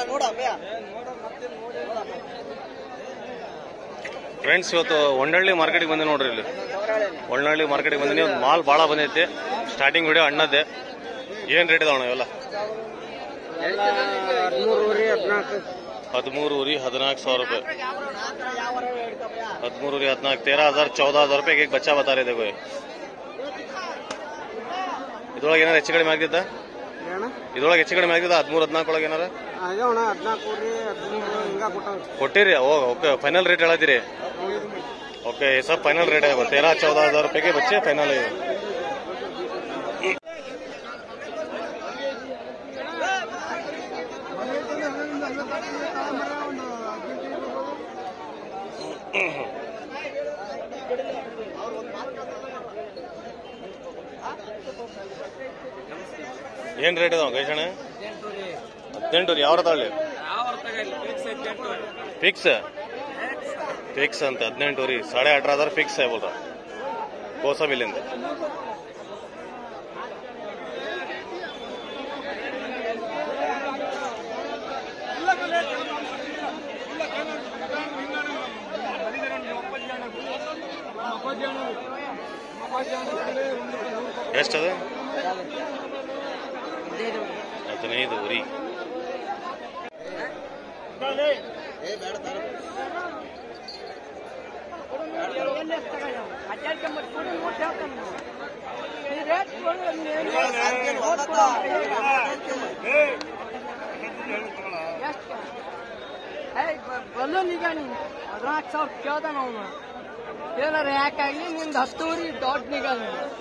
Friends ಇವತ್ತು ಒಂಡಳ್ಳಿ ಮಾರ್ಕೆಟಿಗೆ ಬಂದೆ ನೋಡ್ರಿ ಇಲ್ಲಿ ಒಳ್ಳನಳ್ಳಿ ಮಾರ್ಕೆಟಿಗೆ ಬಂದಿನಿ ಒಂದು ಮಾಲ್ ಭಾಳ ಬಂದೈತಿ ಸ್ಟಾರ್ಟಿಂಗ್ ವಿಡಿಯೋ ಅಣ್ಣದ್ದೆ ಏನು ರೇಟ್ ಇದಾವಣ ಇವೆಲ್ಲ ಹದಿಮೂರು ಉರಿ ಹದಿನಾಲ್ಕು ಸಾವಿರ ರೂಪಾಯಿ ಹದಿಮೂರು ಉರಿ ಹದಿನಾಲ್ಕು ತೇರಾ ಹಜಾರ್ ಚೌದಾ ಹಜಾರ್ ರೂಪಾಯಿ एक बच्चा बता रहे थे कोई ಇದ್ರೊಳಗೆ ಏನಾರ ಹೆಚ್ಚು ಕಡಿಮೆ ಆಗ್ತಿದ್ದ ಇದ್ರೊಳಗೆ ಹೆಚ್ಚು ಕಡಿಮೆ ಆಗ್ತಿದ್ದ ಹದಿಮೂರು ಹದಿನಾಲ್ಕು ಒಳಗೆ ಏನಾರ ಆಗ್ಯಾವಣ ಹದಿನಾಲ್ಕು ರೀ ಹದಿಮೂರು ಹಿಂಗ ಕೊಟ್ಟಾವ ಕೊಟ್ಟಿರಿ ಓ ಓಕೆ ಫೈನಲ್ ರೇಟ್ ಹೇಳತ್ತೀರಿ ओके ये सब फाइनल रेट है वो तेरह चौदह हजार रुपए के बच्चे फाइनल है ये। ಏನ್ ರೇಟ್ ಇದಾವ ಗೈಸಣ್ಣ ಹದಿನೆಂಟು ರೀ ಯಾವ ತಗೊಳ್ಳಿ ಫಿಕ್ಸ್ ಫಿಕ್ಸ್ ಅಂತ ಹದಿನೆಂಟು ರೀ ಸಾಡೆ ಅठारह हजार फिक्स है बोल रहा कोसा मिलेंगे ಎಷ್ಟದ ಹದಿನೈದು ಉರಿ ಬಲ್ಲೋನ್ ಈಗ ನೀನು ಹದಿನಾಲ್ಕು ಸಾವಿರ ಕೇಳ್ದ ಅವನು ಏನಾರ ಯಾಕಾಗ್ಲಿ ನಿಂದು ಹತ್ತುವರಿ ದೊಡ್ಡ ನಿಗಲ್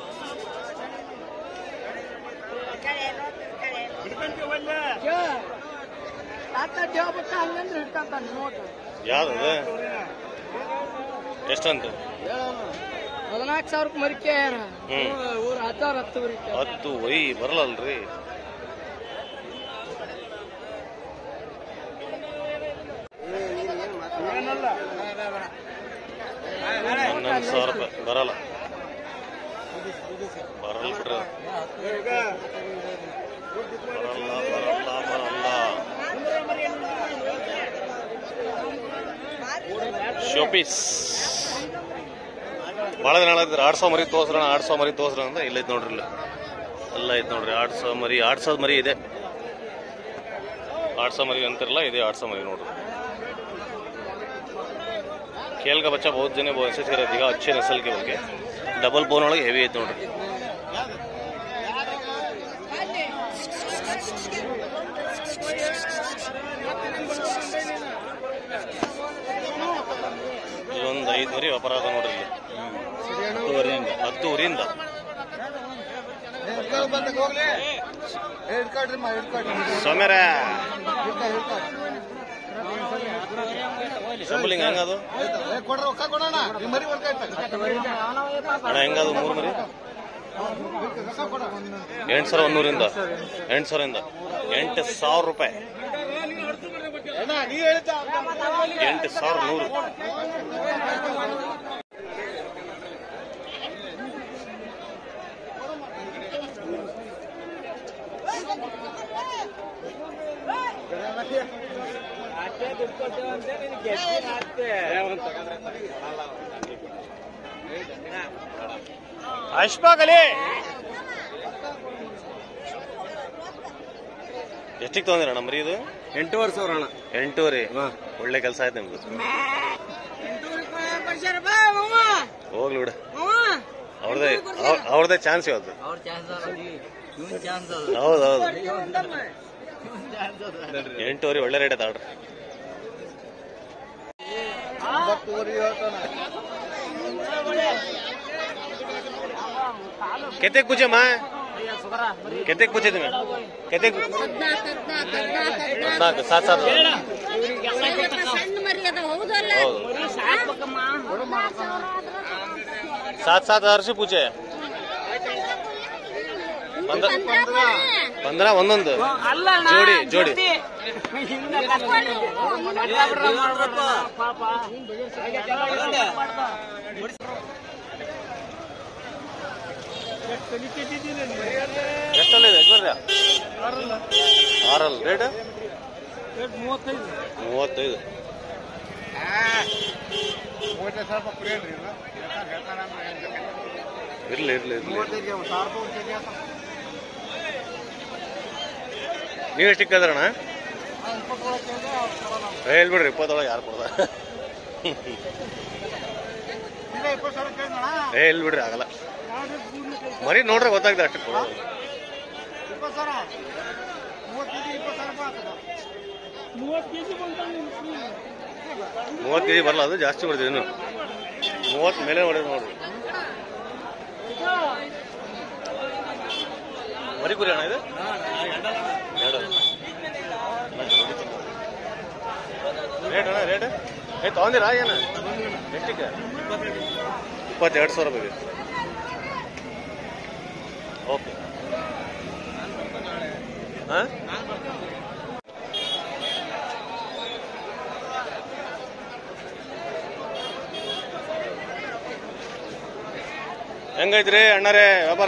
ಆತ ದೇವಬಿಟ್ಟ ಹಂಗಂದ್ರೆ ಹಿಡ್ಕೊಂತಾನೆ ನೋಟ ಯಾವ್ದದ ಎಷ್ಟಂತ ಹದಿನಾಲ್ಕು ಸಾವಿರಕ್ಕೆ ಮರಿಕೆ ಯಾರ ಹ್ಮ್. ಊರು ಹತ್ತಾರು ಹತ್ತುವರಿ ಹತ್ತು ಒಯ್ ಬರಲ್ಲಲ್ರಿ ಹನ್ನೊಂದು ಸಾವಿರ ರೂಪಾಯಿ ಬರಲ್ಲ ಬರಲ್ಲ ಬಿಡ್ರಿ ಬರಲ್ಲ ಬರಲ್ಲ ಬರಲ್ಲ ಶೋಪೀಸ್ ಭಾಳ ದಿನ ಹೇಳಿದ್ರೆ ಆಡ್ ಸಾವಿರ ಮರಿ ತೋರ್ಸ್ರಣ ಆಡ್ ಸಾವಿರ ಮರಿ ತೋರ್ಸ್ರ ಅಂತ ಇಲ್ಲ ಐತ್ ನೋಡ್ರಿ ಇಲ್ಲ ಎಲ್ಲ ಐತ್ ನೋಡ್ರಿ ಆಡ್ ಸಾವಿರ ಮರಿ ಆಡ್ ಸಾವಿರ ಮರಿ ಇದೆ ಆಡ್ ಸಾವಿರ ಮರಿ ಅಂತಿರಲ್ಲ ಇದೆ ಆಡ್ ಸಾವಿರ ಮರಿ ನೋಡ್ರಿ खेल का बच्चा बहुत जने मैसेज कर रहे थे अच्छे नस्ल के बोल के डबल बोन ಒಳಗೆ ಹೆವಿ ಐತೆ ನೋಡ್ರಿ ಇಲ್ಲೊಂದು ಐದು ವರಿ ವ್ಯಾಪಾರ ಆದ ನೋಡ್ರಿ ಇಲ್ಲಿ ಹತ್ತು ಊರಿಂದ ಹೋಗ್ಲಿ ಹಿಡ್ಕೊಡ್ರಿ ಮಾ ಹಿಡ್ಕೊಡ್ರಿ ಸೋಮ್ಯಾರ ಹಿಡ್ಕ ಹಿಡ್ಕ ಶಂಬಲಿಂಗ ಹೆಂಗದು ಏ, ಕೊಡ್ರಿ ರೊಕ್ಕ ಕೊಡೋಣ ಈ ಮರಿ ವರ್ಕ ಅಣ್ಣ ಹೆಂಗದು ಮೂರು ಮರಿ ರೊಕ್ಕ ಕೊಡ ಎಂಟು ಸಾವಿರ ಒಂದೂರಿಂದ ಎಂಟು ಸಾವಿರದಿಂದ ಎಂಟು ಸಾವಿರ ರೂಪಾಯಿ ಅಣ್ಣ ನೀ ಹೇಳ್ತಾ ಎಂಟು ಸಾವಿರ ನೂರು ಅಶ್ಪಾಕಲಿ ಎಷ್ಟಿಗೆ ತೊಗೊಂದಿರ ಮರಿ ಇದು ಎಂಟೂವರೆ ಸಾವಿರ ಅಣ್ಣ ಎಂಟೂವರೆ ಒಳ್ಳೆ ಕೆಲಸ ಆಯ್ತು ನಿಮ್ದು ಹೋಗ್ಲಿ ಬಿಡ ಅವ್ರದೇ ಅವ್ರದೇ ಚಾನ್ಸ್ ಇವತ್ತು ಹೌದು ಹೌದು ಎಂಟೂವರೆ ಒಳ್ಳೆ ರೇಟ್ ಆಯ್ತು ಆರ್ಡ್ರ್ ಒಂಬತ್ತುವರೆ ಹೇಳ್ತಾನ ಕೆತ್ತೆಗೆ ಪೂಜೆ ಮಾ ಕೆತ್ತೆಗೆ ಪೂಜೆ तुम्ही ಕೆತ್ತೆಗೆ ಹದಿನಾಲ್ಕು ಸಾತ್ ಸಾತ್ ಸಣ್ಣ ಮರಿ ಅದ ಹೌದಲ್ಲ ಹೌದು ಸಾತ್ ಸಾತ್ ಹಜಾರ್ से पूछे पंद्रह पंद्रह ಒಂದೊಂದು ಜೋಡಿ ಜೋಡಿ ಎಷ್ಟಲ್ಲ ಇದೆ ಬರ್ರಿ ಆರಲ್ ರೇಟ್ ಮೂವತ್ತೈದು ಮೂವತ್ತೈದು ಮೂವತ್ತೈದು ಸಾವಿರ ರೂಪಾಯಿ ಫ್ರೀ ಇದು ಹೇಳ್ತಾನೆ ಹೇಳ್ತಾನೆ ಅಂದ್ರೆ ಏನ್ ಬೇಕಾಗಿಲ್ಲ. ಇರ್ಲಿ ಇರ್ಲಿ ಇರ್ಲಿ ಮೂವತ್ತೈದು ಒಂದು ಸಾವಿರ ರೂಪಾಯಿ ಒಂದು ಕೆಜಿ ಆಯ್ತು. ನೀವು ಎಷ್ಟು ಕೇಳಿದ್ರಣ್ಣ ಆ, ಇಪ್ಪತ್ತೇಳು ಕೆಜಿ ಅವ್ರು ಕೊಡೋಣ. ಹೇಳ್ಬಿಡ್ರಿ ಇಪ್ಪತ್ತೊಳಗೆ ಯಾರು ಕೊಡ್ದ ಇಲ್ಲ ಇಪ್ಪತ್ತು ಸಾವಿರ ಕೇಳಿದ್ನಣ್ಣ ಏ ಇಲ್ಲಿ ಬಿಡ್ರಿ ಆಗಲ್ಲ ಮರಿ ನೋಡ್ರೆ ಗೊತ್ತಾಗ್ತದೆ ಅಷ್ಟು ಕೊಡೋದು ಇಪ್ಪತ್ತು ಸಾವಿರ ಮೂವತ್ತು ಕೆಜಿ ಇಪ್ಪತ್ತು ಸಾವಿರ ರೂಪಾಯಿ ಆಗ್ತದೆ ಮೂವತ್ತು ಕೆ ಜಿ ಬಂತ ಮೂವತ್ತು ಕೆಜಿ ಬರಲ್ಲ ಅದು ಜಾಸ್ತಿ ಬರ್ತೀವಿ ಇನ್ನು ಮೂವತ್ತು ಮೇಲೆ ಹೊಡೆದು ನೋಡ್ರಿ ಮರಿ ಕುರಿ ಅಣ್ಣ ಇದು ಎರಡು ರೇಟ್ ಅಣ್ಣ ರೇಟ್ ಏ ತಗೊಂದಿರಾ ಏನ ಎಷ್ಟಕ್ಕೆ ಇಪ್ಪತ್ತೆರಡು ಸಾವಿರ ರೂಪಾಯಿಗೆ ಓಕೆ ಹಾಂ ಹೆಂಗೈತ್ರಿ ಅಣ್ಣರೇ ವ್ಯಾಪಾರ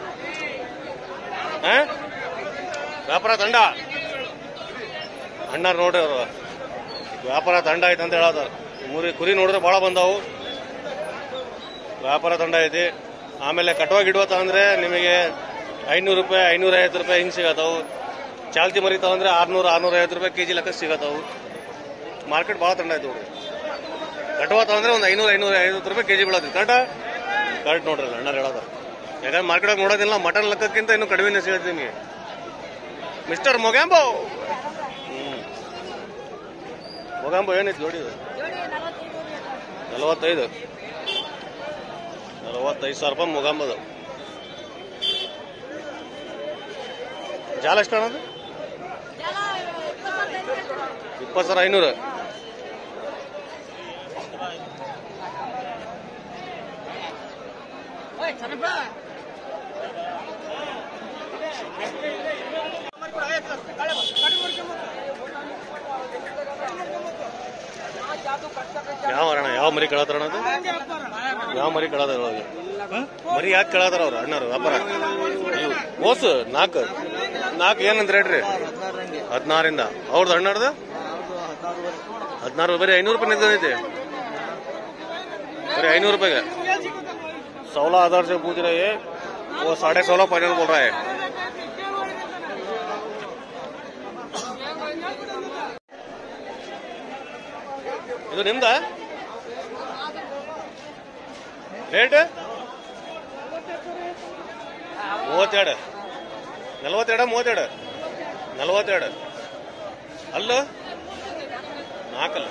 ಆ? ವ್ಯಾಪಾರ ತಂಡ ಅಣ್ಣಾರ್ ನೋಡ್ರಿ ಅವರು ವ್ಯಾಪಾರ ತಂಡ ಐತೆ ಅಂತ ಹೇಳೋದು ಮುರಿ ಕುರಿ ನೋಡಿದ್ರೆ ಭಾಳ ಬಂದಾವು ವ್ಯಾಪಾರ ತಂಡ ಐತಿ ಆಮೇಲೆ ಕಟ್ವಾ ಗಿಡ್ವಾ ತಗೊಂಡ್ರೆ ನಿಮಗೆ ಐನೂರು ರೂಪಾಯಿ ಐನೂರ ಐವತ್ತು ರೂಪಾಯಿ ಹಿಂಗೆ ಸಿಗತ್ತವು ಚಾಲ್ತಿ ಮರಿ ತಗೊಂಡ್ರೆ ಆರ್ನೂರು ಆರ್ನೂರ ಐವತ್ತು ರೂಪಾಯಿ ಕೆ ಜಿ ಲೆಕ್ಕ ಸಿಗತ್ತವು ಮಾರ್ಕೆಟ್ ಭಾಳ ತಂಡ ಐತೆ ನೋಡ್ರಿ ಕಟ್ವಾ ತಗೊಂಡ್ರೆ ಒಂದು ಐನೂರು ಐನೂರ ಐವತ್ತು ರೂಪಾಯಿ ಕೆ ಜಿ ಬೀಳತ್ತೆ ಕರೆಕ್ಟಾ ಕರೆಕ್ಟ್ ನೋಡ್ರಿ ಅಣ್ಣಾರು ಹೇಳೋದು ಯಾಕಂದ್ರೆ ಮಾರ್ಕೆಟಾಗ ನೋಡೋದಿಲ್ಲ ಮಟನ್ ಲೆಕ್ಕಕ್ಕಿಂತ ಇನ್ನೂ ಕಡಿಮೆನೇ ಸಿಗುತ್ತೆ ನಿಮಗೆ ಮಿಸ್ಟರ್ ಮೊಗ್ಯಾಂಬೋ ಹ್ಮ್ ಮೊಗ್ಯಾಂಬೋ ಏನೈತಿ ಜೋಡಿ ಇದು? ನಲವತ್ತೈದು ನಲವತ್ತೈದು ಸಾವಿರ ರೂಪಾಯಿ ಮೊಗಾಂಬದು ಜಾಲ ಎಷ್ಟು ಅನ್ನೋದು ಇಪ್ಪತ್ತು ಸಾವಿರ ಐನೂರು ಯಾವ ಅಣ್ಣ ಯಾವ ಮರಿ ಕೇಳತ್ತಾರ ಅಣ್ಣ ಅದು ಯಾವ ಮರಿ ಕೇಳತ್ತಾರ ಒಳಗೆ ಮರಿ ಯಾಕೆ ಕೇಳತ್ತಾರ ಅವ್ರು ಅಣ್ಣರು ವ್ಯಾಪಾರ ಇವು ಓಸು ನಾಲ್ಕು ನಾಲ್ಕು ಏನಂತ ರೇಟ್ರಿ ಹದಿನಾರಿಂದ ಅವ್ರದ್ದು ಅಣ್ಣರ್ದು ಹದಿನಾರು ಬರೀ ಐನೂರು ರೂಪಾಯಿ ನಿಂತೈತಿ बड़े ಐನೂರು ರೂಪಾಯಿಗೆ सोलह हजार से पूछ रहे हैं वो साढ़े सोलह फाइनल बोल रहा है ಇದು ನಿಮ್ದ ರೇಟ್ ಮೂವತ್ತೆರಡು ನಲವತ್ತೆರಡು ಮೂವತ್ತೆರಡು ನಲವತ್ತೆರಡು ಅಲ್ಲ ನಾಲ್ಕಲ್ಲ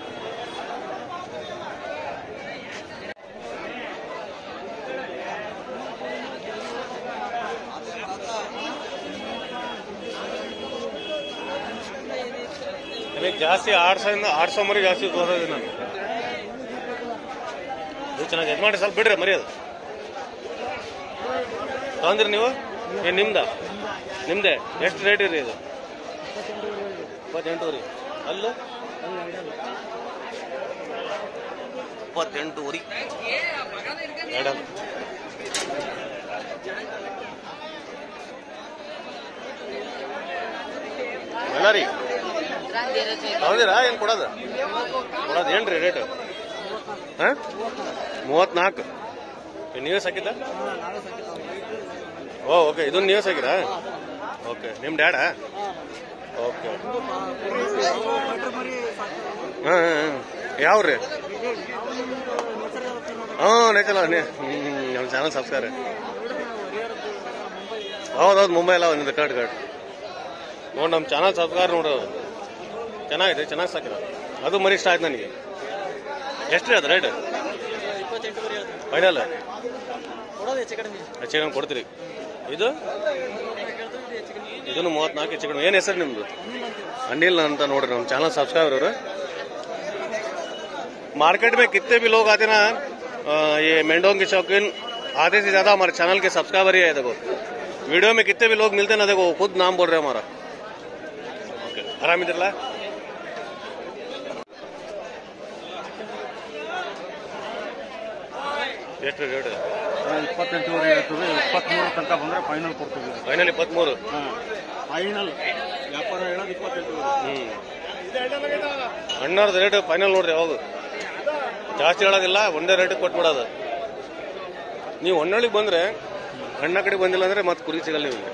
ನನಗೆ ಜಾಸ್ತಿ ಆರು ಸಾವಿರ ಆರು ಸಾವಿರ ಮರಿ ಜಾಸ್ತಿ ತೋರಿಸೋದು ನಾನು ಇದು ಚೆನ್ನಾಗಿ ಇದು ಮಾಡಿ ಸ್ವಲ್ಪ ಬಿಡ್ರಿ ಮರಿ ಅದು ತಗೊಂಡ್ರಿ ನೀವು ಏನು ನಿಮ್ದ ನಿಮ್ದೆ ಎಷ್ಟು ರೇಟ್ ಇರಿ ಇದು ಇಪ್ಪತ್ತೆಂಟು ರೀ ಅಲ್ಲ ಇಪ್ಪತ್ತೆಂಟು ಉರಿ ಎರಡಲ್ಲ ಅಲ್ಲ ರೀ ತಗೊಂಡಿರಾ ಏನು ಕೊಡೋದು ಕೊಡೋದು ಏನ್ರಿ ರೇಟ್ ಹಾಂ ಮೂವತ್ನಾಲ್ಕು ಏನ್ ನೀವೇ ಸಾಕಿದ್ದ ಓ ಓಕೆ ಇದೊಂದು ನೀವೇ ಸಾಕಿರಾ ಓಕೆ ನಿಮ್ಮ ಡ್ಯಾಡಾ ಓಕೆ ಹಾಂ ಹಾಂ ಯಾವ್ರಿ ಹಾಂ ನೇಚಲ ನಮ್ಮ ಚಾನಲ್ ಸಬ್ಸ್ಕ್ರೈಬ್ ಹೌದೌದು ಮುಂಬೈ ಎಲ್ಲ ಒಂದಿದೆ ಕಟ್ ಕಟ್ ನೋಡಿ ನಮ್ಮ ಚಾನಲ್ ಸಬ್ಸ್ಕ್ರೈಬ್ ನೋಡೋದು ಚೆನ್ನಾಗಿದೆ ಚೆನ್ನಾಗಿ ಸಾಕಿರ ಅದು ಮರಿ ಇಷ್ಟ ಆಯ್ತು ನನಗೆ ಎಷ್ಟು ರೀ ಅದು ರೇಟ್ ಫೈನಲ್ ಹೆಚ್ಚು ಕಡಿಮೆ ಕೊಡ್ತೀರಿ ಇದು ಇದನ್ನು ಮೂವತ್ನಾಲ್ಕು ಹೆಚ್ಚು ಕಡಿಮೆ ಏನು ಹೆಸರು ನಿಮ್ದು ಅನಿಲ್ ಅಂತ ನೋಡ್ರಿ ನಮ್ಮ ಚಾನಲ್ ಸಬ್ಸ್ಕ್ರೈಬರ್ ಅವರು मार्केट में कितने भी लोग आते ना अ, ये मेंढों के शौकीन आधे से ज्यादा हमारे चैनल के सब्सक्राइबर ही है देखो वीडियो में कितने भी लोग मिलते हैं ना देखो वो खुद नाम बोल रहे हैं हमारा ओके आराम इधर ला ಎಷ್ಟು ರೇಟ್ ಇಪ್ಪತ್ತೆಂಟೂವರೆ ಹೇಳ್ತೀವಿ ಇಪ್ಪತ್ತ್ಮೂರು ತನಕ ಬಂದರೆ ಫೈನಲ್ ಕೊಡ್ತೀವಿ ಫೈನಲ್ ಇಪ್ಪತ್ಮೂರು ಹಾಂ ಫೈನಲ್ ವ್ಯಾಪಾರ ಹೇಳೋದು ಇಪ್ಪತ್ತೆಂಟು ಹ್ಮ್ ಅಣ್ಣಾರ್ದು ರೇಟ್ ಫೈನಲ್ ನೋಡ್ರಿ ಯಾವಾಗ ಜಾಸ್ತಿ ಹೇಳೋದಿಲ್ಲ ಒಂದೇ ರೇಟ್ ಕೊಟ್ಬಿಡೋದು ನೀವು ಹೊನ್ನಳ್ಳಿಗೆ ಬಂದ್ರೆ ಅಣ್ಣ ಕಡೆ ಬಂದಿಲ್ಲ ಅಂದ್ರೆ ಮತ್ತೆ ಕುರಿ ಸಿಗಲ್ಲ ನಿಮಗೆ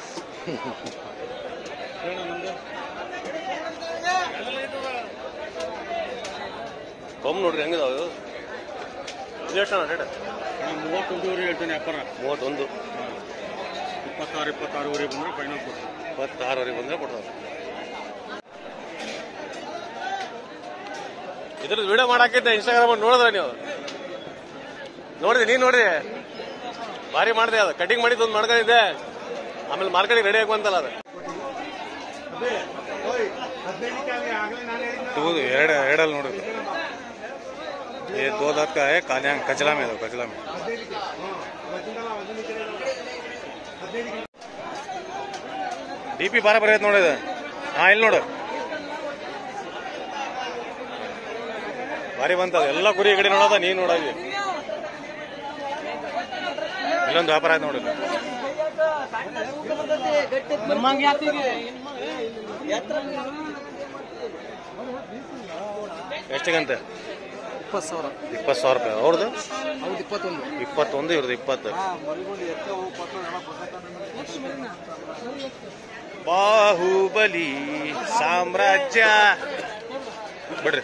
ಕೊಮ್ಮೆ ನೋಡ್ರಿ ಹೆಂಗಿದಾವ ಇವು? ಇದು ಎಷ್ಟು ರೇಟ್ ಮೂವತ್ತೊಂದೂವರೆ ಹೇಳ್ತೇನೆ ವ್ಯಾಪಾರ ಮೂವತ್ತೊಂದು ಇಪ್ಪತ್ತಾರು ಇಪ್ಪತ್ತಾರೂವರೆ ಬಂದ್ರೆ ಫೈನಲ್ ಕೊಡ್ತೀನಿ ಇಪ್ಪತ್ತಾರವರೆಗೆ ಬಂದ್ರೆ ಕೊಡ್ತಾರೆ ಇದ್ರದ್ದು ವಿಡಿಯೋ ಮಾಡಾಕಿದ್ದೆ ಇನ್ಸ್ಟಾಗ್ರಾಮ್ ನೋಡಿದ್ರೆ ನೀವು ನೋಡಿದೆ ನೀನ್ ನೋಡಿದೆ ಭಾರಿ ಮಾಡಿದೆ ಅದು ಕಟಿಂಗ್ ಮಾಡಿದ್ದು ಒಂದು ಮಾಡ್ಕೊಂಡಿದ್ದೆ ಆಮೇಲೆ ಮಾರ್ಕೆಟಿಗೆ ರೆಡಿ ಆಗಿ ಬಂತಲ್ಲ ಅದು ಹೌದು ಎರಡು ಎರಡಲ್ಲಿ ನೋಡಿದ್ರು ये दो दांत का है कालिया कचला में दो कचला में ಡಿ ಪಿ ಬಾರ ಬರೆಯತ್ ನೋಡಿದ ಹಾ ಇಲ್ಲಿ ನೋಡು ಭಾರಿ ಬಂತದ ಎಲ್ಲ ಕುರಿ ಈ ಕಡೆ ನೋಡೋದ ನೀನ್ ನೋಡೋದಿ ಇಲ್ಲೊಂದು ವ್ಯಾಪಾರ ಆಯ್ತು ನೋಡಿ ಎಷ್ಟಿಗಂತೆ ಇಪ್ಪತ್ತು ಸಾವಿರ ಇಪ್ಪತ್ತು ಸಾವಿರ ರೂಪಾಯಿ ಅವ್ರದ್ದು ಹೌದು ಇಪ್ಪತ್ತೊಂದು ಇಪ್ಪತ್ತೊಂದು ಇವ್ರದ್ದು ಇಪ್ಪತ್ತು ಬಾಹುಬಲಿ ಸಾಮ್ರಾಜ್ಯ ಬಿಡ್ರಿ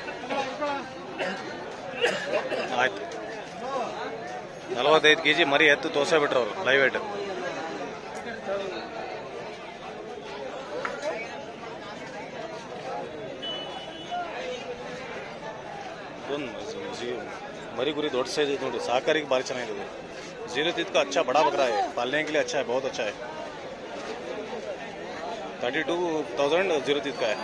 ಆಯ್ತು ನಲವತ್ತೈದು ಕೆಜಿ ಮರಿ ಎತ್ತು ತೋರ್ಸ ಬಿಟ್ರು ಅವರು ಲೈವ್ ವೇಟ್ ಒಂದು मरी गुरी दौड़ से ನೋಡಿ ಸಾಕಾರಿಗೆ ಭಾರಿ ಚೆನ್ನಾಗಿದೆ जीरो तीत का अच्छा बड़ा बकरा है पालने के लिए अच्छा है बहुत अच्छा है थर्टी टू थाउजेंड जीरो तीत का है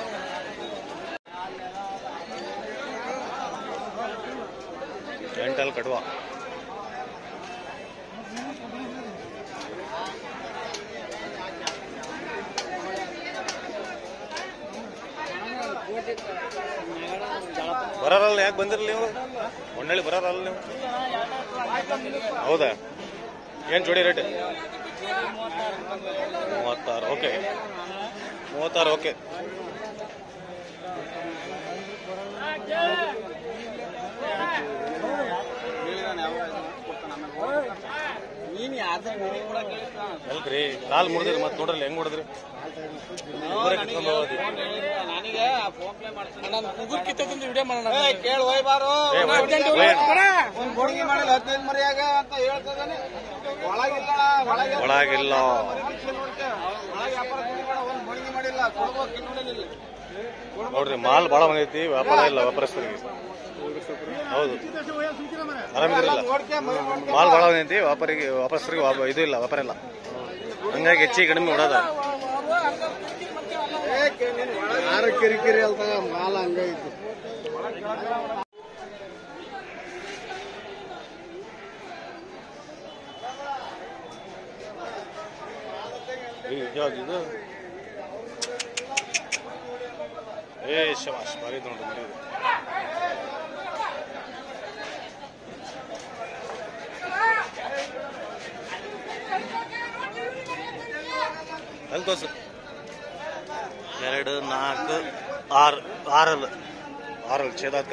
क्विंटल कटवा ಬರೋರಲ್ಲ ಯಾಕೆ ಬಂದಿರಲಿ ನೀವು ಹೊನ್ನಳ್ಳಿ ಬರೋರಲ್ಲ ನೀವು ಹೌದಾ ಏನು ಜೋಡಿ ರೇಟ್ ಮೂವತ್ತಾರು ಓಕೆ ಮೂವತ್ತಾರು ಓಕೆ ಎಲ್ರಿ ಕಾಲ್ ಮುರಿದ್ರಿ ಮತ್ತೆ ನೋಡ್ರಲ್ಲ ಹೆಂಗ್ ಮುರಿದ್ರಿ ಇಬ್ಬರೇ ಕಿತ್ಕೊಂಡ್ ಹೋಗೋದು. ಕೇಳಿ ಹೋಯ್ ಬಾರೋ ಏ, ಹೋಯ್- ಹೋಯ್- ಒಂದ್ ಬೋಡಿಗೆ ಮಾಡಿಲ್ಲ ಹದಿನೈದು ಮರಿಯಾಗ ಅಂತ ಹೇಳ್ತದಾನೆ ಒಳಗಿಲ್ಲ ಒಳಗೆ ಒಳಗಿಲ್ಲ ಒಳಗೆ ವ್ಯಾಪಾರ ಕುಡಿಬೇಡ, ಒಂದ್ ಬೋಡಿಗೆ ಮಾಡಿಲ್ಲ ಕೊಡ್ಬೇಕು ಇನ್ನೊಂದಿಲ್ಲ ನೋಡ್ರಿ ಮಾಲ್ ಭಾಳ ಬಂದೈತಿ ವ್ಯಾಪಾರ ಇಲ್ಲ ವ್ಯಾಪಾರಸ್ಥರಿಗೆ ಹೌದು ಆರಾಮಿದ್ರಲ್ಲ ನೋಡ್ಕೆ ಮರಿ ನೋಡ್ಕೆ ಮಾಲ್ ಭಾಳ ಬಂದೈತಿ ವ್ಯಾಪಾರಿಗೆ ವ್ಯಾಪಾರಸ್ಥರಿಗೆ ವ್ಯಾಪ- ಇದು ಇಲ್ಲ ವ್ಯಾಪಾರ ಇಲ್ಲ ಹಂಗಾಗಿ ಹೆಚ್ಚಿಗೆ ಕಡಿಮೆ ನೋಡೋದ ಯಾರ ಕಿರಿಕಿರಿ ಅಲ್ದ ಮಾಲ ಹಂಗೈತಿ ಯಾವ್ದು ಇದು ಏ ಶಬಾಷ್ ಭಾರಿ ನೋಡ್ರಿ ಮರಿ ಇದು. ಅಲ್ಲಿ ತೋರ್ಸು ಎರಡು ನಾಲ್ಕು ಆರು ಆರಲ್ಲ ಆರಲ್ಲ ಛೇದಾತ್ಕ